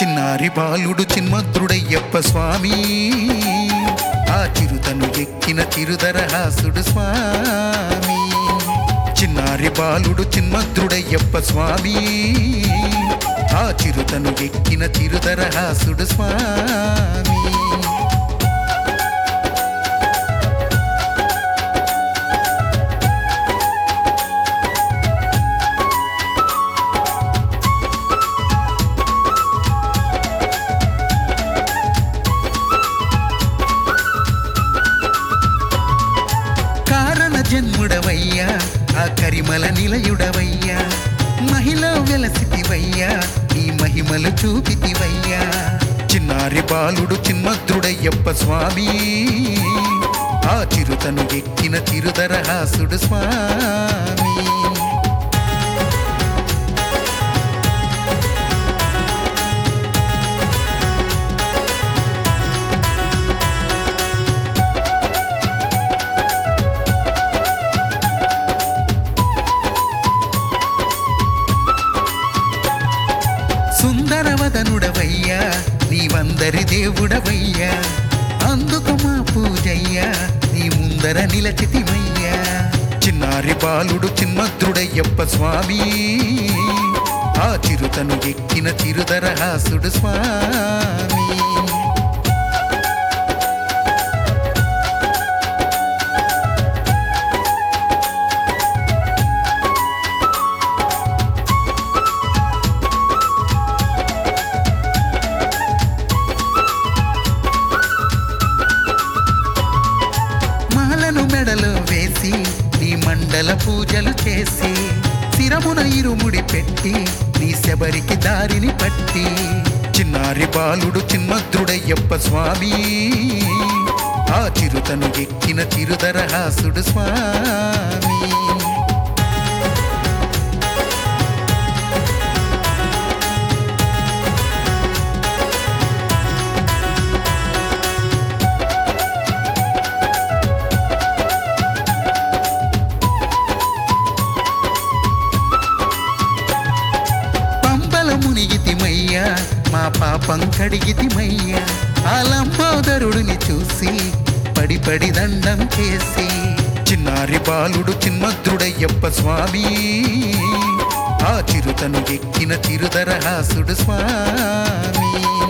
చిన్నారి బాలుడు చిన్మద్రుడయ్యప్ప స్వామి ఆ చిరుతను ఎక్కిన చిరుదరహాసుడు స్వామి చిన్నారి బాలుడు చిన్మద్రుడయ్యప్ప స్వామి ఆ చిరుతను ఎక్కిన చిరుదరహాసుడు స్వామి కారణ జన్ముడవయ్యా ఆ కరిమల నిలయుడవయ్యా మహిళ వెలసితివయ్యా ఈ మహిమలు చూపితివయ్యా చిన్నారి బాలుడు చిన్మద్రుడయ్యప్ప స్వామి ఆ చిరుతను ఎక్కిన చిరుదరహాసుడు స్వామి సుందరవదనుడవయ్యా నీవందరి దేవుడవయ్యా అందుకు మా పూజయ్యా నీ ముందర నిలచితిమయ్యా చిన్నారి బాలుడు చిన్మద్రుడయ్యప్ప స్వామి ఆ చిరుతను ఎక్కిన చిరుదరహాసుడు స్వామి మాలను మెడలో వేసి నీ మండల పూజలు చేసి శిరమున ఇరుముడి పెట్టి నీ శబరికి దారిని పట్టి చిన్నారి బాలుడు చిన్మద్రుడయ్యప్ప స్వామి ఆ చిరుతను ఎక్కిన చిరుదరహాసుడు స్వామి పంపల మునిగితిమయ్యా మా పాపం కడిగితిమయ్యా ఆ లంబోదరుడిని చూసి పడి పడి దండం చేసి చిన్నారి బాలుడు చిన్మద్రుడయ్యప్ప స్వామి ఆ చిరుతను ఎక్కిన చిరుదరహాసుడు స్వామి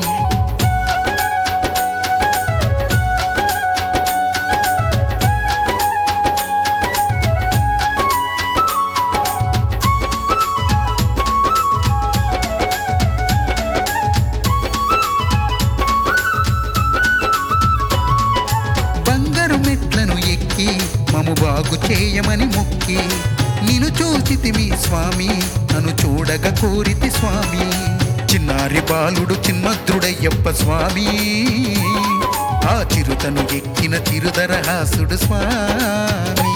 బంగారు మెట్లను ఎక్కి మము బాగు చేయమని మొక్కి నిన్ను చూచితిమి స్వామి నన్ను చూడగ కోరితి స్వామి చిన్నారి బాలుడు చిన్మద్రుడయ్యప్ప స్వామి ఆ చిరుతను ఎక్కిన చిరుదరహాసుడు స్వామి